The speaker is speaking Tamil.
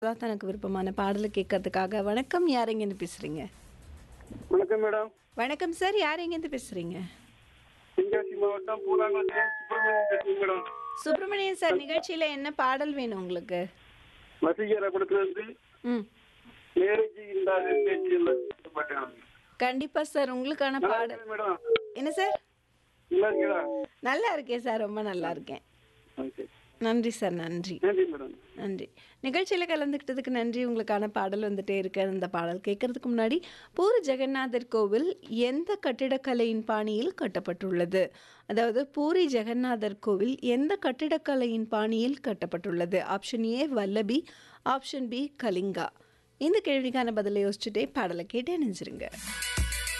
தான் தனக்கு விருப்பமான பாடலை கேட்கறதுக்காக வணக்கம் யார் எங்கேருந்து பேசுறீங்க வணக்கம் மேடம் வணக்கம் சார் யார் எங்கேருந்து பேசுறீங்க தென்காசி மாவட்டம் பூலாங்குளத்தில் சுப்பிரமணியன் பேசுறேன் மேடம் சுப்பிரமணியன் சார் நிகழ்ச்சியில என்ன பாடல் வேணும் உங்களுக்கு வசீகர படத்துலேருந்து ம் மேரேஜ் இல்லாத பேச்சு இல்லை பாட்டேன் கண்டிப்பா சார் உங்களுக்கான நல்லா பாடல் இருக்கேன் மேடம் என்ன சார் நல்லா இருக்கீங்களா நல்லா இருக்கேன் சார் ரொம்ப நல்லா இருக்கேன் ஓகே நன்றி சார் நன்றி நன்றி மேடம் நன்றி நிகழ்ச்சியில் கலந்துக்கிட்டதுக்கு நன்றி உங்களுக்கான பாடல் வந்துட்டே இருக்கு அந்த பாடல் கேட்கறதுக்கு முன்னாடி பூரி ஜெகநாதர் கோவில் எந்த கட்டிடக்கலையின் பாணியில் கட்டப்பட்டுள்ளது அதாவது பூரி ஜெகநாதர் கோவில் எந்த கட்டிடக்கலையின் பாணியில் கட்டப்பட்டுள்ளது option A Vallabhi option B Kalinga இந்த கேள்விக்கான பதிலை யோசிச்சுட்டே பாடலை கேட்டு நினைச்சிருங்க